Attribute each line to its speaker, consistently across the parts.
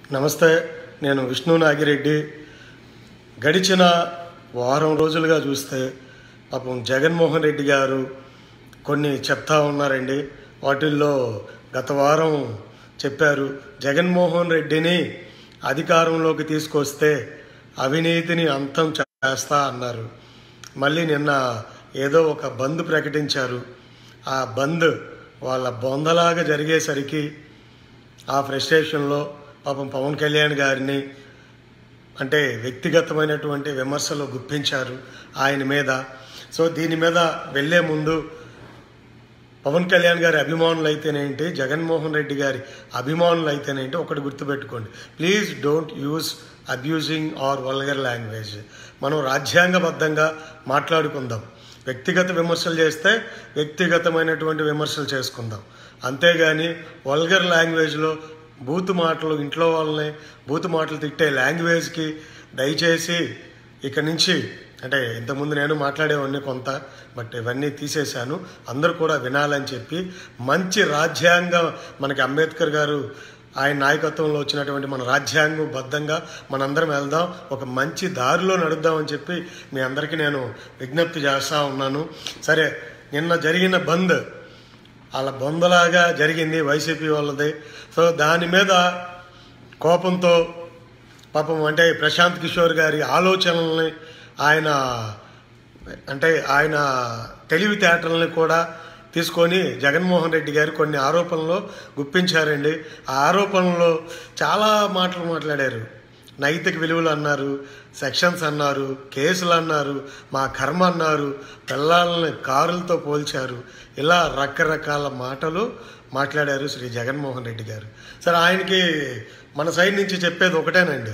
Speaker 1: నమస్తే నేను విష్ణు నాగిరెడ్డి గడిచిన వారం రోజులుగా చూస్తే పాపం జగన్మోహన్ రెడ్డి గారు కొన్ని చెప్తా ఉన్నారండి వాటిల్లో గత వారం చెప్పారు జగన్మోహన్ రెడ్డిని అధికారంలోకి తీసుకొస్తే అవినీతిని అంతం చేస్తా అన్నారు మళ్ళీ నిన్న ఏదో ఒక బంద్ ప్రకటించారు ఆ బంద్ వాళ్ళ బొందలాగా జరిగేసరికి ఆ ఫ్రస్ట్రేషన్లో పాపం పవన్ కళ్యాణ్ గారిని అంటే వ్యక్తిగతమైనటువంటి విమర్శలు గుప్పించారు ఆయన మీద సో దీని మీద వెళ్ళే ముందు పవన్ కళ్యాణ్ గారి అభిమానులు అయితేనేంటి జగన్మోహన్ రెడ్డి గారి అభిమానులు అయితేనేంటి ఒకటి గుర్తుపెట్టుకోండి please don't use abusing or vulgar language మనం రాజ్యాంగబద్ధంగా మాట్లాడుకుందాం వ్యక్తిగత విమర్శలు చేస్తే వ్యక్తిగతమైనటువంటి విమర్శలు చేసుకుందాం అంతేగాని వల్గర్ లాంగ్వేజ్లో బూతు మాటలు ఇంట్లో వాళ్ళని బూతు మాటలు తిట్టే లాంగ్వేజ్కి దయచేసి ఇక నుంచి అంటే ఇంతకుముందు నేను మాట్లాడేవాడిని కొంత బట్ ఇవన్నీ తీసేశాను అందరూ కూడా వినాలని చెప్పి మంచి రాజ్యాంగం మనకి అంబేద్కర్ గారు ఆయన నాయకత్వంలో వచ్చినటువంటి మన రాజ్యాంగం బద్ధంగా మనందరం వెళ్దాం ఒక మంచి దారిలో నడుద్దామని చెప్పి మీ అందరికీ నేను విజ్ఞప్తి చేస్తూ ఉన్నాను సరే నిన్న జరిగిన బంద్ వాళ్ళ బొందలాగా జరిగింది వైసీపీ వాళ్ళది సో దాని మీద కోపంతో పాపం అంటే ప్రశాంత్ కిషోర్ గారి ఆలోచనల్ని ఆయన అంటే ఆయన తెలివితేటల్ని కూడా తీసుకొని జగన్మోహన్ రెడ్డి గారు కొన్ని ఆరోపణలు గుప్పించారండి ఆ ఆరోపణలో చాలా మాటలు మాట్లాడారు నైతిక విలువలు అన్నారు సెక్షన్స్ అన్నారు కేసులు అన్నారు మా కర్మ అన్నారు పిల్లల్ని కారులతో పోల్చారు ఇలా రకరకాల మాటలు మాట్లాడారు శ్రీ జగన్మోహన్ రెడ్డి గారు సరే ఆయనకి మన సైడ్ నుంచి చెప్పేది ఒకటేనండి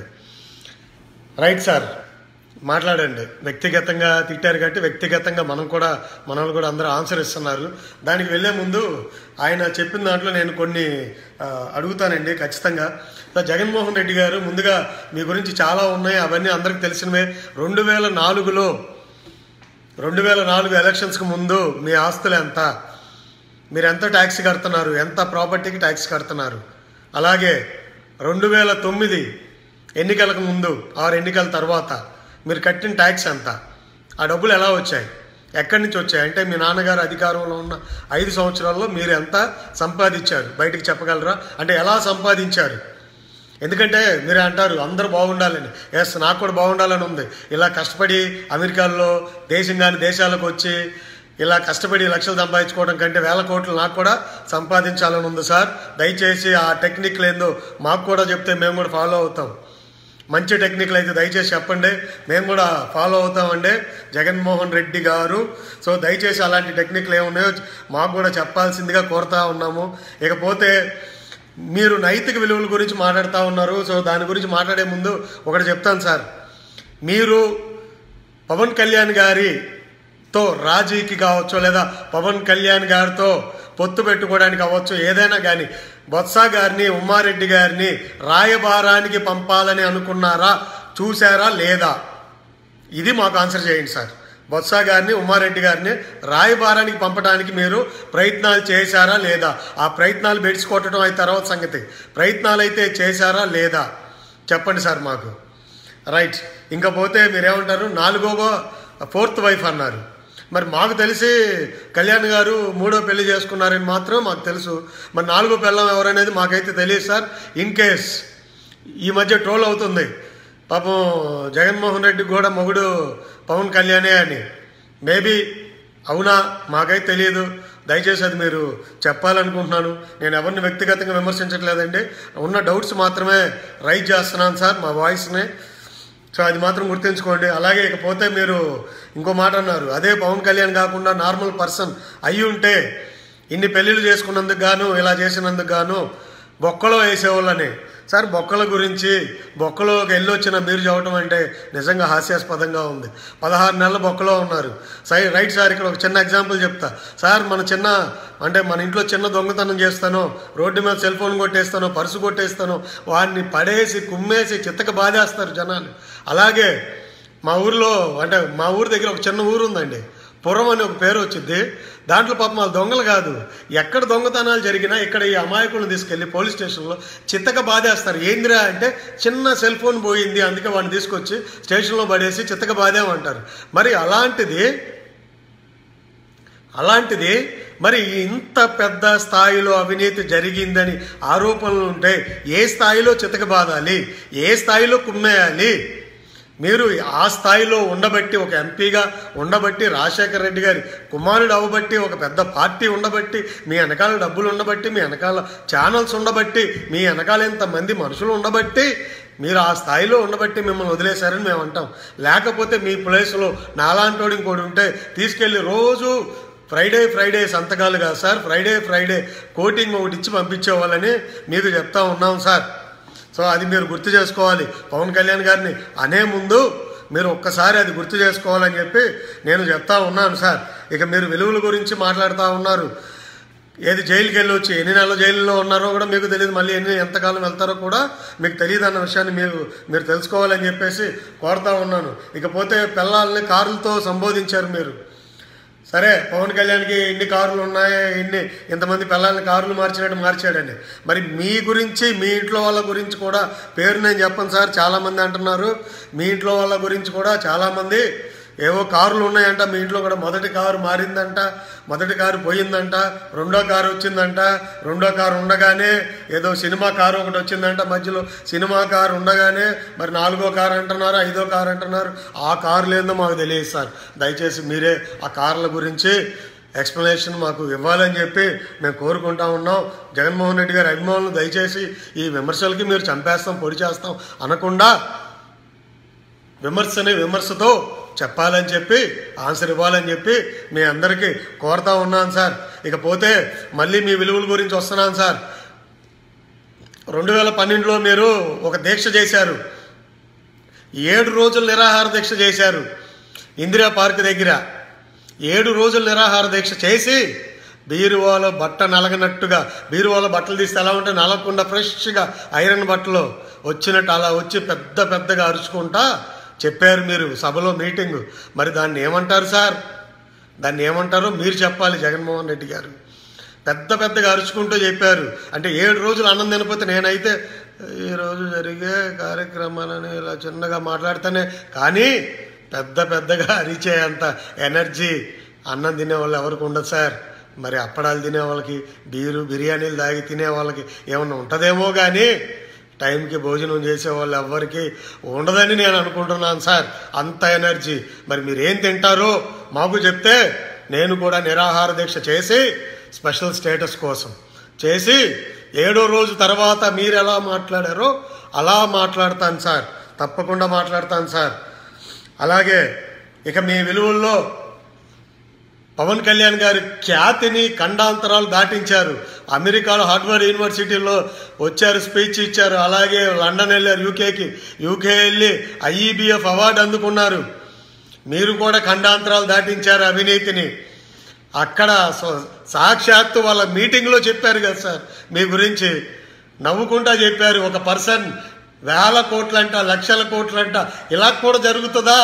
Speaker 1: రైట్ సార్ మాట్లాడండి వ్యక్తిగతంగా తిట్టారు కాబట్టి వ్యక్తిగతంగా మనం కూడా మనల్ని కూడా అందరూ ఆన్సర్ ఇస్తున్నారు దానికి వెళ్ళే ముందు ఆయన చెప్పిన దాంట్లో నేను కొన్ని ఆ, అడుగుతానండి ఖచ్చితంగా సో జగన్మోహన్ రెడ్డి గారు ముందుగా మీ గురించి చాలా ఉన్నాయి అవన్నీ అందరికి తెలిసినవే రెండు వేల నాలుగులో రెండు వేల నాలుగు ఎలక్షన్స్కి ముందు మీ ఆస్తులు ఎంత మీరు ఎంత ట్యాక్స్ కడుతున్నారు ఎంత ప్రాపర్టీకి ట్యాక్స్ కడుతున్నారు అలాగే రెండు వేల తొమ్మిది ఎన్నికలకు ముందు ఆరు ఎన్నికల తర్వాత మీరు కట్టిన ట్యాక్స్ ఎంత ఆ డబ్బులు ఎలా వచ్చాయి ఎక్కడి నుంచి వచ్చాయి అంటే మీ నాన్నగారు అధికారంలో ఉన్న ఐదు సంవత్సరాల్లో మీరు ఎంత సంపాదించారు బయటికి చెప్పగలరా అంటే ఎలా సంపాదించారు ఎందుకంటే మీరే అంటారు అందరూ బాగుండాలని ఎస్ నాకు కూడా బాగుండాలని ఉంది ఇలా కష్టపడి అమెరికాలో దేశం కాని దేశాలకు వచ్చి ఇలా కష్టపడి లక్షలు సంపాదించుకోవడం కంటే వేల కోట్లు నాకు కూడా సంపాదించాలని ఉంది సార్ దయచేసి ఆ టెక్నిక్లు ఏందో మాకు కూడా చెప్తే మేము కూడా ఫాలో అవుతాం మంచి టెక్నిక్లు అయితే దయచేసి చెప్పండి మేము కూడా ఫాలో అవుతామండి జగన్మోహన్ రెడ్డి గారు సో దయచేసి అలాంటి టెక్నిక్లు ఏమున్నాయో మాకు కూడా చెప్పాల్సిందిగా కోరుతా ఉన్నాము ఇకపోతే మీరు నైతిక విలువల గురించి మాట్లాడుతూ ఉన్నారు సో దాని గురించి మాట్లాడే ముందు ఒకటి చెప్తాను సార్ మీరు పవన్ కళ్యాణ్ గారితో రాజీకి కావచ్చు లేదా పవన్ కళ్యాణ్ గారితో పొత్తు పెట్టుకోవడానికి అవ్వచ్చు ఏదైనా కానీ బొత్స గారిని ఉమ్మారెడ్డి గారిని రాయబారానికి పంపాలని అనుకున్నారా చూసారా లేదా ఇది మాకు ఆన్సర్ చేయండి సార్ బొత్స గారిని ఉమ్మారెడ్డి గారిని రాయబారానికి పంపడానికి మీరు ప్రయత్నాలు చేశారా లేదా ఆ ప్రయత్నాలు బెడిసికొట్టడం అయితే తర్వాత సంగతి ప్రయత్నాలు అయితే చేశారా లేదా చెప్పండి సార్ మాకు రైట్ ఇంకా పోతే మీరేమంటారు నాలుగో ఫోర్త్ వైఫ్ అన్నారు మరి మాకు తెలిసి కళ్యాణ్ గారు మూడో పెళ్లి చేసుకున్నారని మాత్రం మాకు తెలుసు మరి నాలుగో పిల్లం ఎవరనేది మాకైతే తెలియదు సార్ ఇన్ కేస్ ఈ మధ్య ట్రోల్ అవుతుంది పాపం జగన్మోహన్ రెడ్డి కూడా మొగుడు పవన్ కళ్యాణే అని మేబీ అవునా మాకైతే తెలియదు దయచేసి అది మీరు చెప్పాలనుకుంటున్నాను నేను ఎవరిని వ్యక్తిగతంగా విమర్శించట్లేదండి ఉన్న డౌట్స్ మాత్రమే రైజ్ చేస్తున్నాను సార్ మా వాయిస్ని సో అది మాత్రం గుర్తుంచుకోండి అలాగే ఇకపోతే మీరు ఇంకో మాట అన్నారు అదే పవన్ కళ్యాణ్ కాకుండా నార్మల్ పర్సన్ అయ్యి ఉంటే ఇన్ని పెళ్ళిళ్ళు చేసుకున్నందుకు గాను ఇలా చేసినందుకు గాను బొక్కలో వేసేవాళ్ళని సార్ బొక్కల గురించి బొక్కలోకి వెళ్ళొచ్చిన మీరు చెప్పడం అంటే నిజంగా హాస్యాస్పదంగా ఉంది పదహారు నెలల బొక్కలో ఉన్నారు సై రైట్ సార్ ఇక్కడ ఒక చిన్న ఎగ్జాంపుల్ చెప్తా సార్ మన చిన్న అంటే మన ఇంట్లో చిన్న దొంగతనం చేస్తాను రోడ్డు మీద సెల్ ఫోన్ కొట్టేస్తాను పర్సు కొట్టేస్తాను వాడిని పడేసి కుమ్మేసి చిత్తక బాధేస్తారు జనాలు అలాగే మా ఊర్లో అంటే మా ఊరి దగ్గర ఒక చిన్న ఊరు ఉందండి పురం అని ఒక పేరు వచ్చింది దాంట్లో పాపం వాళ్ళు దొంగలు కాదు ఎక్కడ దొంగతనాలు జరిగినా ఇక్కడ ఈ అమాయకులను తీసుకెళ్లి పోలీస్ స్టేషన్లో చిత్తక బాధేస్తారు ఏందిరా అంటే చిన్న సెల్ ఫోన్ పోయింది అందుకే వాడిని తీసుకొచ్చి స్టేషన్లో పడేసి చిత్తక బాధేమంటారు మరి అలాంటిది అలాంటిది మరి ఇంత పెద్ద స్థాయిలో అవినీతి జరిగిందని ఆరోపణలు ఉంటే ఏ స్థాయిలో చితకబాదాలి ఏ స్థాయిలో కుమ్మేయాలి మీరు ఆ స్థాయిలో ఉండబట్టి ఒక ఎంపీగా ఉండబట్టి రాజశేఖర రెడ్డి గారి కుమారుడు అవ్వబట్టి ఒక పెద్ద పార్టీ ఉండబట్టి మీ వెనకాల డబ్బులు ఉండబట్టి మీ వెనకాల ఛానల్స్ ఉండబట్టి మీ వెనకాల ఇంతమంది మనుషులు ఉండబట్టి మీరు ఆ స్థాయిలో ఉండబట్టి మిమ్మల్ని వదిలేశారని మేము అంటాం లేకపోతే మీ ప్లేస్లో నాలాంటోడు ఇంకోటి ఉంటే తీసుకెళ్ళి రోజు ఫ్రైడే ఫ్రైడే సంతకాలు కాదు సార్ ఫ్రైడే ఫ్రైడే కోటింగ్ ఒకటి ఇచ్చి పంపించేవాళ్ళని మీకు చెప్తా ఉన్నాం సార్ సో అది మీరు గుర్తు చేసుకోవాలి పవన్ కళ్యాణ్ గారిని అనే ముందు మీరు ఒక్కసారి అది గుర్తు చేసుకోవాలని చెప్పి నేను చెప్తా ఉన్నాను సార్ ఇక మీరు విలువల గురించి మాట్లాడుతూ ఉన్నారు ఏది జైలుకి వెళ్ళి వచ్చి ఎన్ని నెలలు జైల్లో ఉన్నారో కూడా మీకు తెలియదు మళ్ళీ ఎన్ని ఎంతకాలం వెళ్తారో కూడా మీకు తెలియదు అన్న విషయాన్ని మీరు మీరు తెలుసుకోవాలని చెప్పేసి కోరుతా ఉన్నాను ఇకపోతే పిల్లల్ని కారులతో సంబోధించారు మీరు సరే పవన్ కళ్యాణ్కి ఎన్ని కార్లు ఉన్నాయి ఎన్ని ఇంతమంది పిల్లల్ని కార్లు మార్చినట్టు మార్చాడని మరి మీ గురించి మీ ఇంట్లో వాళ్ళ గురించి కూడా పేరు నేను చెప్పను సార్ చాలామంది అంటున్నారు మీ ఇంట్లో వాళ్ళ గురించి కూడా చాలామంది ఏవో కార్లు ఉన్నాయంట మీ ఇంట్లో కూడా మొదటి కారు మారిందంట మొదటి కారు పోయిందంట రెండో కారు వచ్చిందంట రెండో కారు ఉండగానే ఏదో సినిమా కారు ఒకటి వచ్చిందంట మధ్యలో సినిమా కారు ఉండగానే మరి నాలుగో కారు అంటున్నారు ఐదో కారు అంటున్నారు ఆ కారు లేదో మాకు తెలియదు సార్ దయచేసి మీరే ఆ కార్ల గురించి ఎక్స్ప్లెనేషన్ మాకు ఇవ్వాలని చెప్పి మేము కోరుకుంటా ఉన్నాం జగన్మోహన్ రెడ్డి గారి అభిమానులు దయచేసి ఈ విమర్శలకి మీరు చంపేస్తాం పొడి చేస్తాం అనకుండా విమర్శని విమర్శతో చెప్పాలని చెప్పి ఆన్సర్ ఇవ్వాలని చెప్పి మీ అందరికీ కోరుతా ఉన్నాను సార్ ఇకపోతే మళ్ళీ మీ విలువల గురించి వస్తున్నాను సార్ రెండు వేల పన్నెండులో మీరు ఒక దీక్ష చేశారు ఏడు రోజులు నిరాహార దీక్ష చేశారు ఇందిరా పార్క్ దగ్గర ఏడు రోజులు నిరాహార దీక్ష చేసి బీరువాలో బట్ట నలగనట్టుగా బీరువాలో బట్టలు తీస్తే ఎలా ఉంటే నలగకుండా ఫ్రెష్గా ఐరన్ బట్టలు వచ్చినట్టు అలా వచ్చి పెద్ద పెద్దగా అరుచుకుంటా చెప్పారు మీరు సభలో మీటింగ్ మరి దాన్ని ఏమంటారు సార్ దాన్ని ఏమంటారో మీరు చెప్పాలి జగన్మోహన్ రెడ్డి గారు పెద్ద పెద్దగా అరుచుకుంటూ చెప్పారు అంటే ఏడు రోజులు అన్నం తినకపోతే నేనైతే ఈ రోజు జరిగే కార్యక్రమాలని ఇలా చిన్నగా మాట్లాడితేనే కానీ పెద్ద పెద్దగా అరిచే అంత ఎనర్జీ అన్నం తినే వాళ్ళు ఎవరికి ఉండదు సార్ మరి అప్పడాలు తినే వాళ్ళకి బీరు బిర్యానీలు తాగి తినే వాళ్ళకి ఏమన్నా ఉంటుందేమో కానీ టైంకి భోజనం చేసే వాళ్ళు ఎవ్వరికి ఉండదని నేను అనుకుంటున్నాను సార్ అంత ఎనర్జీ మరి మీరు ఏం తింటారో మాకు చెప్తే నేను కూడా నిరాహార దీక్ష చేసి స్పెషల్ స్టేటస్ కోసం చేసి ఏడో రోజు తర్వాత మీరు ఎలా మాట్లాడారో అలా మాట్లాడతాను సార్ తప్పకుండా మాట్లాడతాను సార్ అలాగే ఇక మీ విలువల్లో పవన్ కళ్యాణ్ గారి ఖ్యాతిని ఖండాంతరాలు దాటించారు అమెరికాలో హార్డ్వర్డ్ యూనివర్సిటీలో వచ్చారు స్పీచ్ ఇచ్చారు అలాగే లండన్ వెళ్ళారు యూకేకి యూకే వెళ్ళి ఐఈబిఎఫ్ అవార్డు అందుకున్నారు మీరు కూడా ఖండాంతరాలు దాటించారు అవినీతిని అక్కడ స- సాక్షాత్తు వాళ్ళ మీటింగ్లో చెప్పారు కదా సార్ మీ గురించి నవ్వుకుంటా చెప్పారు ఒక పర్సన్ వేల కోట్లంట లక్షల కోట్లంట ఇలా కూడా జరుగుతుందా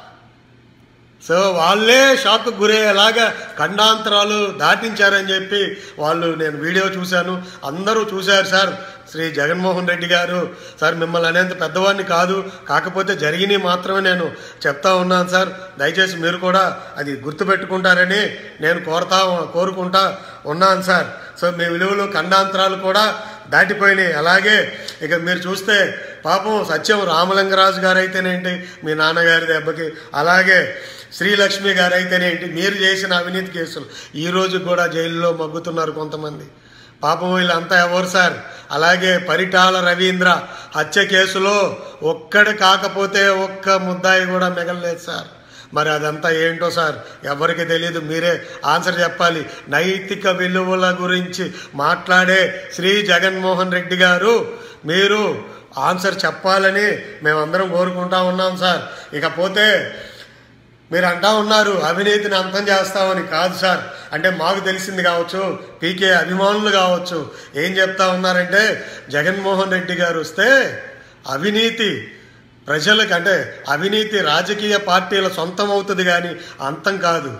Speaker 1: సో వాళ్ళే షాక్ గురయ్యేలాగా ఖండాంతరాలు దాటించారని చెప్పి వాళ్ళు నేను వీడియో చూశాను అందరూ చూశారు సార్ శ్రీ జగన్మోహన్ రెడ్డి గారు సార్ మిమ్మల్ని అనేంత పెద్దవాడిని కాదు కాకపోతే జరిగినవి మాత్రమే నేను చెప్తా ఉన్నాను సార్ దయచేసి మీరు కూడా అది గుర్తుపెట్టుకుంటారని నేను కోరుతా కోరుకుంటా ఉన్నాను సార్ సో మీ విలువలు ఖండాంతరాలు కూడా దాటిపోయినాయి అలాగే ఇక మీరు చూస్తే పాపం సత్యం రామలింగరాజు గారు అయితేనేంటి మీ నాన్నగారి దెబ్బకి అలాగే శ్రీలక్ష్మి గారు అయితేనేంటి మీరు చేసిన అవినీతి కేసులు ఈ రోజు కూడా జైల్లో మగ్గుతున్నారు కొంతమంది పాపం వీళ్ళంతా ఎవరు సార్ అలాగే పరిటాల రవీంద్ర హత్య కేసులో ఒక్కడు కాకపోతే ఒక్క ముద్దాయి కూడా మిగలలేదు సార్ మరి అదంతా ఏంటో సార్ ఎవరికి తెలియదు మీరే ఆన్సర్ చెప్పాలి నైతిక విలువల గురించి మాట్లాడే శ్రీ జగన్మోహన్ రెడ్డి గారు మీరు ఆన్సర్ చెప్పాలని మేమందరం కోరుకుంటా ఉన్నాం సార్ ఇకపోతే మీరు అంటా ఉన్నారు అవినీతిని అంతం చేస్తామని కాదు సార్ అంటే మాకు తెలిసింది కావచ్చు పీకే అభిమానులు కావచ్చు ఏం చెప్తా ఉన్నారంటే జగన్మోహన్ రెడ్డి గారు వస్తే అవినీతి ప్రజలకు అంటే అవినీతి రాజకీయ పార్టీల సొంతం అవుతుంది కానీ అంతం కాదు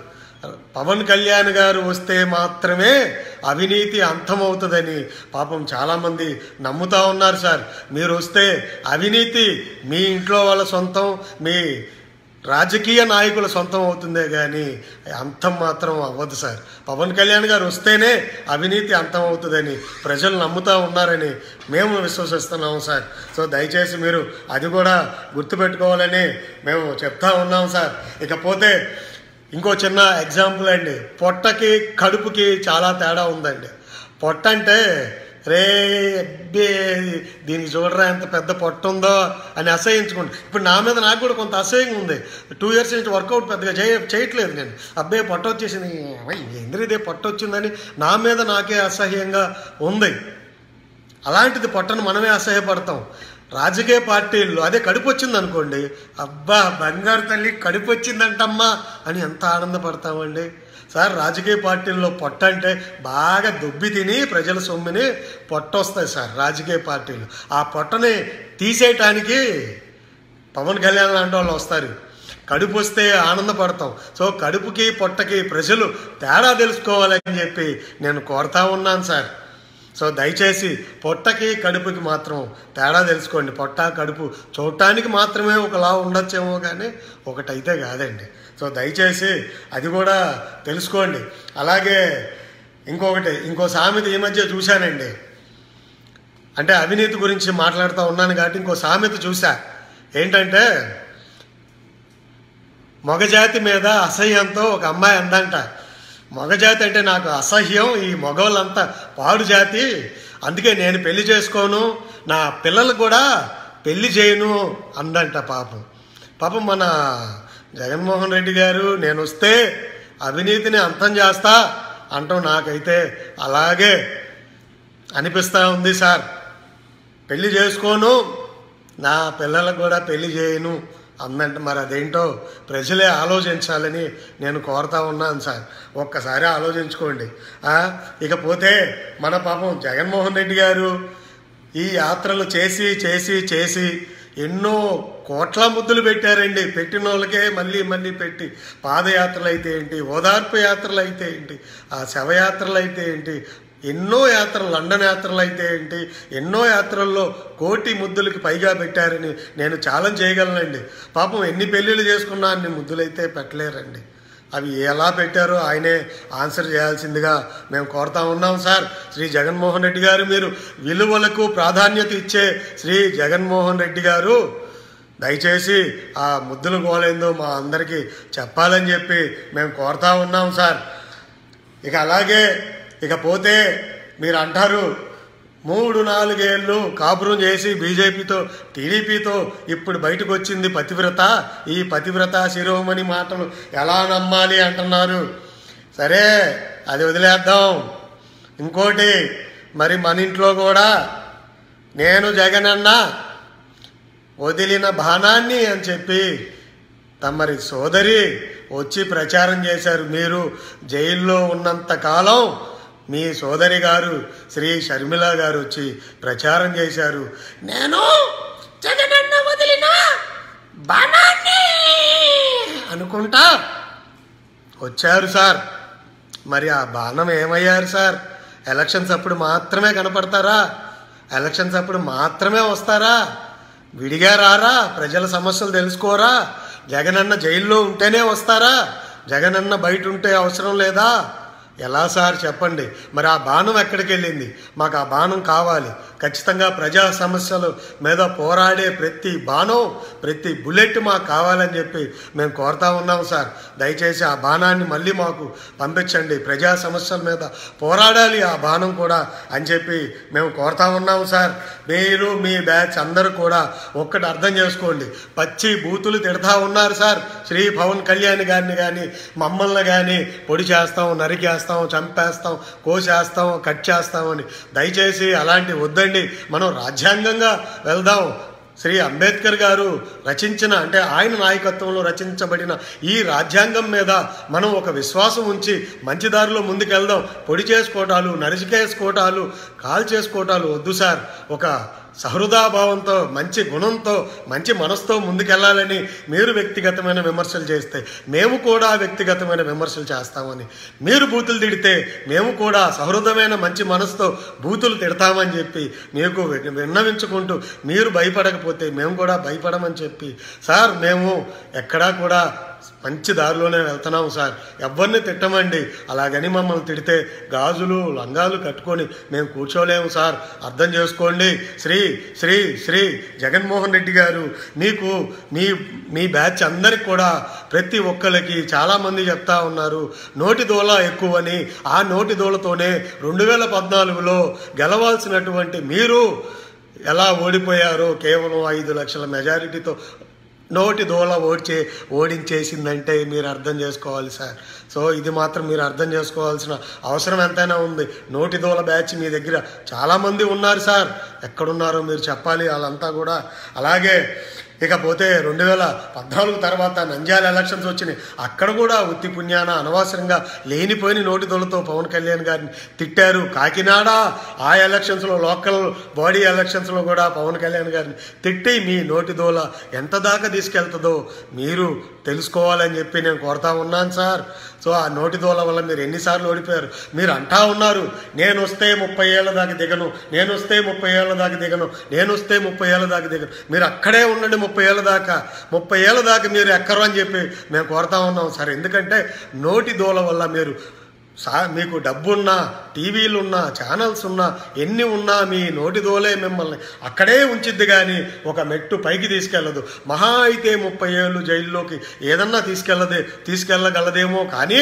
Speaker 1: పవన్ కళ్యాణ్ గారు వస్తే మాత్రమే అవినీతి అంతమవుతుందని పాపం చాలామంది నమ్ముతా ఉన్నారు సార్ మీరు వస్తే అవినీతి మీ ఇంట్లో వాళ్ళ సొంతం మీ రాజకీయ నాయకుల సొంతం అవుతుందే కానీ అంతం మాత్రం అవ్వదు సార్ పవన్ కళ్యాణ్ గారు వస్తేనే అవినీతి అంతం అవుతుందని ప్రజలు నమ్ముతా ఉన్నారని మేము విశ్వసిస్తున్నాము సార్ సో దయచేసి మీరు అది కూడా గుర్తుపెట్టుకోవాలని మేము చెప్తా ఉన్నాం సార్ ఇకపోతే ఇంకో చిన్న ఎగ్జాంపుల్ అండి పొట్టకి కడుపుకి చాలా తేడా ఉందండి పొట్ట అంటే రే అబ్బే దీనికి చూడరా ఎంత పెద్ద పొట్ట ఉందో అని అసహించుకోండి ఇప్పుడు నా మీద నాకు కూడా కొంత అసహ్యంగా ఉంది టూ ఇయర్స్ నుంచి వర్కౌట్ పెద్దగా చేయ చేయట్లేదు నేను అబ్బే పొట్ట వచ్చేసింది ఎందుకు పొట్ట వచ్చిందని నా మీద నాకే అసహ్యంగా ఉంది అలాంటిది పొట్టను మనమే అసహ్యపడతాం రాజకీయ పార్టీల్లో అదే కడుపు వచ్చింది అనుకోండి అబ్బా బంగారు తల్లి కడుపు వచ్చిందంటమ్మా అని ఎంత ఆనందపడతామండి సార్ రాజకీయ పార్టీల్లో పొట్ట అంటే బాగా దొబ్బి తిని ప్రజల సొమ్ముని పొట్ట వస్తాయి సార్ రాజకీయ పార్టీలు ఆ పొట్టని తీసేయటానికి పవన్ కళ్యాణ్ లాంటి వాళ్ళు వస్తారు కడుపు వస్తే ఆనందపడతాం సో కడుపుకి పొట్టకి ప్రజలు తేడా తెలుసుకోవాలని చెప్పి నేను కోరుతా ఉన్నాను సార్ సో దయచేసి పొట్టకి కడుపుకి మాత్రం తేడా తెలుసుకోండి పొట్ట కడుపు చూడటానికి మాత్రమే ఒకలా ఉండొచ్చేమో కానీ ఒకటైతే కాదండి సో దయచేసి అది కూడా తెలుసుకోండి అలాగే ఇంకొకటి ఇంకో సామెత ఈ మధ్య చూశానండి అంటే అవినీతి గురించి మాట్లాడుతూ ఉన్నాను కాబట్టి ఇంకో సామెత చూసా ఏంటంటే మగజాతి మీద అసహ్యంతో ఒక అమ్మాయి అందంట మగజాతి అంటే నాకు అసహ్యం ఈ మగవాళ్ళంతా పాడు జాతి అందుకే నేను పెళ్లి చేసుకోను నా పిల్లలు కూడా పెళ్లి చేయను అందంట పాపం పాపం మన జగన్మోహన్ రెడ్డి గారు నేను వస్తే అవినీతిని అంతం చేస్తా అంటాం నాకైతే అలాగే అనిపిస్తూ ఉంది సార్ పెళ్లి చేసుకోను నా పిల్లలకు కూడా పెళ్లి చేయను అందంటే మరి అదేంటో ప్రజలే ఆలోచించాలని నేను కోరుతా ఉన్నాను సార్ ఒక్కసారి ఆలోచించుకోండి ఆ, ఇకపోతే మన పాపం జగన్మోహన్ రెడ్డి గారు ఈ యాత్రలు చేసి చేసి చేసి ఎన్నో కోట్ల ముద్దులు పెట్టారండి పెట్టిన వాళ్ళకే మళ్ళీ మళ్ళీ పెట్టి పాదయాత్రలు అయితే ఏంటి ఓదార్పు యాత్రలు అయితే ఏంటి ఆ శవయాత్రలు అయితే ఏంటి ఎన్నో యాత్రలు లండన్ యాత్రలు అయితే ఏంటి ఎన్నో యాత్రల్లో కోటి ముద్దులకి పైగా పెట్టారని నేను ఛాలెంజ్ చేయగలనండి పాపం ఎన్ని పెళ్ళిళ్ళు చేసుకున్నా అన్ని ముద్దులైతే పెట్టలేరండి అవి ఎలా పెట్టారో ఆయనే ఆన్సర్ చేయాల్సిందిగా మేము కోరుతా ఉన్నాం సార్ శ్రీ జగన్మోహన్ రెడ్డి గారు మీరు విలువలకు ప్రాధాన్యత ఇచ్చే శ్రీ జగన్మోహన్ రెడ్డి గారు దయచేసి ఆ ముద్దులు గోలేందో మా అందరికీ చెప్పాలని చెప్పి మేము కోరుతా ఉన్నాం సార్ ఇక అలాగే ఇక పోతే మీరు అంటారు మూడు నాలుగేళ్ళు కాపురం చేసి బీజేపీతో టీడీపీతో ఇప్పుడు బయటకు వచ్చింది పతివ్రత ఈ పతివ్రత శిరోమణి మాటలు ఎలా నమ్మాలి అంటున్నారు సరే అది వదిలేద్దాం ఇంకోటి మరి మన ఇంట్లో కూడా నేను జగనన్న వదిలిన బాణాన్ని అని చెప్పి తమరి సోదరి వచ్చి ప్రచారం చేశారు మీరు జైల్లో ఉన్నంత కాలం మీ సోదరి గారు శ్రీ షర్మిల గారు వచ్చి ప్రచారం చేశారు నేను జగనన్న వదిలిన బాణాన్ని అనుకుంటా వచ్చారు సార్ మరి ఆ బాణం ఏమయ్యారు సార్ ఎలక్షన్స్ అప్పుడు మాత్రమే కనపడతారా ఎలక్షన్స్ అప్పుడు మాత్రమే వస్తారా విడిగా రారా ప్రజల సమస్యలు తెలుసుకోరా జగనన్న జైల్లో ఉంటేనే వస్తారా జగనన్న బయట ఉంటే అవసరం లేదా ఎలా సార్ చెప్పండి మరి ఆ బాణం ఎక్కడికి వెళ్ళింది మాకు ఆ బాణం కావాలి ఖచ్చితంగా ప్రజా సమస్యల మీద పోరాడే ప్రతి బాణం ప్రతి బుల్లెట్ మాకు కావాలని చెప్పి మేము కోరుతా ఉన్నాం సార్ దయచేసి ఆ బాణాన్ని మళ్ళీ మాకు పంపించండి ప్రజా సమస్యల మీద పోరాడాలి ఆ బాణం కూడా అని చెప్పి మేము కోరుతా ఉన్నాం సార్ మీరు మీ బ్యాచ్ అందరూ కూడా ఒక్కటి అర్థం చేసుకోండి పచ్చి బూతులు తిడతా ఉన్నారు సార్ శ్రీ పవన్ కళ్యాణ్ గారిని కానీ మమ్మల్ని కానీ పొడి చేస్తాం నరికేస్తాం చంపేస్తాం కోసేస్తాం కట్ చేస్తాం అని దయచేసి అలాంటి వద్దండి మనం రాజ్యాంగంగా వెళ్దాం శ్రీ అంబేద్కర్ గారు రచించిన అంటే ఆయన నాయకత్వంలో రచించబడిన ఈ రాజ్యాంగం మీద మనం ఒక విశ్వాసం ఉంచి మంచి దారిలో ముందుకెళ్దాం పొడి చేసుకోవటాలు నరిచికేసుకోవటాలు కాల్ చేసుకోవటాలు వద్దు సార్ ఒక సహృదాభావంతో మంచి గుణంతో మంచి మనసుతో ముందుకెళ్ళాలని మీరు వ్యక్తిగతమైన విమర్శలు చేస్తే మేము కూడా వ్యక్తిగతమైన విమర్శలు చేస్తామని మీరు బూతులు తిడితే మేము కూడా సహృదమైన మంచి మనసుతో బూతులు తిడతామని చెప్పి మీకు వి- విన్నవించుకుంటూ మీరు భయపడకపోతే మేము కూడా భయపడమని చెప్పి సార్ మేము ఎక్కడా కూడా మంచి దారిలోనే వెళ్తున్నాము సార్ ఎవరిని తిట్టమండి అలాగని మమ్మల్ని తిడితే గాజులు లంగాలు కట్టుకొని మేము కూర్చోలేము సార్ అర్థం చేసుకోండి శ్రీ శ్రీ శ్రీ జగన్మోహన్ రెడ్డి గారు మీకు మీ మీ బ్యాచ్ అందరికి కూడా ప్రతి ఒక్కరికి చాలామంది చెప్తా ఉన్నారు నోటి దోల ఎక్కువని ఆ నోటి దోలతోనే రెండు వేల పద్నాలుగులో గెలవాల్సినటువంటి మీరు ఎలా ఓడిపోయారో కేవలం ఐదు లక్షల మెజారిటీతో నోటి దోల ఓడ్చే ఓడించేసిందంటే మీరు అర్థం చేసుకోవాలి సార్ సో ఇది మాత్రం మీరు అర్థం చేసుకోవాల్సిన అవసరం ఎంతైనా ఉంది నోటి దోల బ్యాచ్ మీ దగ్గర చాలామంది ఉన్నారు సార్ ఎక్కడున్నారో మీరు చెప్పాలి వాళ్ళంతా కూడా అలాగే ఇకపోతే రెండు వేల పద్నాలుగు తర్వాత నంద్యాల ఎలక్షన్స్ వచ్చినాయి అక్కడ కూడా ఉత్తి పుణ్యాన అనవసరంగా లేనిపోయిన నోటి దొలతో పవన్ కళ్యాణ్ గారిని తిట్టారు కాకినాడ ఆ ఎలక్షన్స్లో లోకల్ బాడీ ఎలక్షన్స్లో కూడా పవన్ కళ్యాణ్ గారిని తిట్టి మీ నోటి దోల ఎంత దాకా తీసుకెళ్తుందో మీరు తెలుసుకోవాలని చెప్పి నేను కోరుతా ఉన్నాను సార్ సో ఆ నోటి దోల వల్ల మీరు ఎన్నిసార్లు ఓడిపోయారు మీరు అంటా ఉన్నారు నేను వస్తే ముప్పై ఏళ్ళ దాకా దిగను నేను వస్తే ముప్పై ఏళ్ళ దాకా దిగను నేను వస్తే ముప్పై ఏళ్ళ దాకా దిగను మీరు అక్కడే ఉండండి ముప్పై ఏళ్ళ దాకా ముప్పై ఏళ్ళ దాకా మీరు ఎక్కరు అని చెప్పి మేము కోరుతా ఉన్నాం సార్ ఎందుకంటే నోటి దోల వల్ల మీరు సా మీకు డబ్బున్నా టీవీలు ఉన్నా ఛానల్స్ ఉన్నా ఎన్ని ఉన్నా మీ నోటి దోలే మిమ్మల్ని అక్కడే ఉంచిద్ది కానీ ఒక మెట్టు పైకి తీసుకెళ్ళదు మహా అయితే ముప్పై ఏళ్ళు జైల్లోకి ఏదన్నా తీసుకెళ్ళదే తీసుకెళ్ళగలదేమో కానీ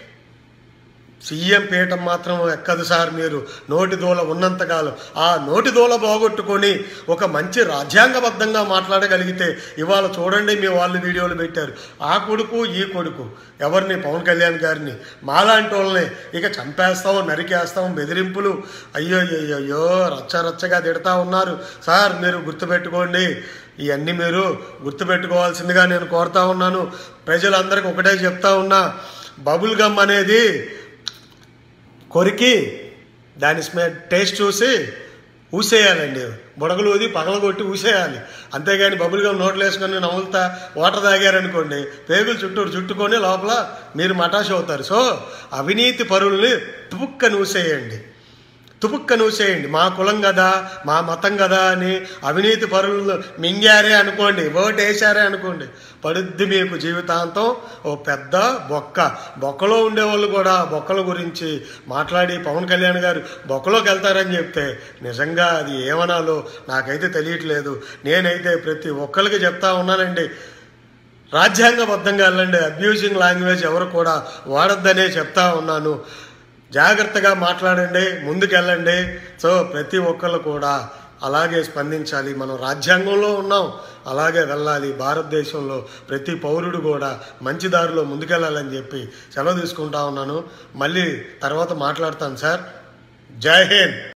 Speaker 1: సీఎం పీఠం మాత్రం ఎక్కదు సార్ మీరు నోటి దూల ఉన్నంతకాలం ఆ నోటి దూల బాగొట్టుకొని ఒక మంచి రాజ్యాంగబద్ధంగా మాట్లాడగలిగితే ఇవాళ చూడండి మీ వాళ్ళు వీడియోలు పెట్టారు ఆ కొడుకు ఈ కొడుకు ఎవరిని పవన్ కళ్యాణ్ గారిని మాలాంటి వాళ్ళని ఇక చంపేస్తాం నరికేస్తాం బెదిరింపులు అయ్యో అయ్యో అయ్యో రచ్చ రచ్చగా తిడతా ఉన్నారు సార్ మీరు గుర్తుపెట్టుకోండి ఇవన్నీ మీరు గుర్తుపెట్టుకోవాల్సిందిగా నేను కోరుతా ఉన్నాను ప్రజలందరికీ ఒకటే చెప్తా ఉన్నా బబుల్ గమ్ అనేది కొరికి దాని స్మె టేస్ట్ చూసి ఊసేయాలండి బుడగలు ఊది పగలగొట్టి ఊసేయాలి అంతేగాని బబుల్గా నోట్లు వేసుకొని నవ్వులుతా వాటర్ తాగారనుకోండి పేగులు చుట్టూరు చుట్టుకొని లోపల మీరు మటాష్ అవుతారు సో అవినీతి పరుల్ని తుపుక్కని ఊసేయండి తుపుక్కని ఊసేయండి మా కులం కదా మా మతం కదా అని అవినీతి పరులు మింగారే అనుకోండి ఓటు వేసారే అనుకోండి పడుద్ది మీకు జీవితాంతం ఓ పెద్ద బొక్క బొక్కలో ఉండేవాళ్ళు కూడా బొక్కల గురించి మాట్లాడి పవన్ కళ్యాణ్ గారు బొక్కలోకి వెళ్తారని చెప్తే నిజంగా అది ఏమనాలో నాకైతే తెలియట్లేదు నేనైతే ప్రతి ఒక్కరికి చెప్తా ఉన్నానండి రాజ్యాంగబద్ధంగా వెళ్ళండి అబ్యూజింగ్ లాంగ్వేజ్ ఎవరు కూడా వాడద్దనే చెప్తా ఉన్నాను జాగ్రత్తగా మాట్లాడండి ముందుకెళ్ళండి సో ప్రతి ఒక్కళ్ళు కూడా అలాగే స్పందించాలి మనం రాజ్యాంగంలో ఉన్నాం అలాగే వెళ్ళాలి భారతదేశంలో ప్రతి పౌరుడు కూడా మంచి దారిలో ముందుకెళ్ళాలని చెప్పి సెలవు తీసుకుంటా ఉన్నాను మళ్ళీ తర్వాత మాట్లాడతాను సార్ జై హింద్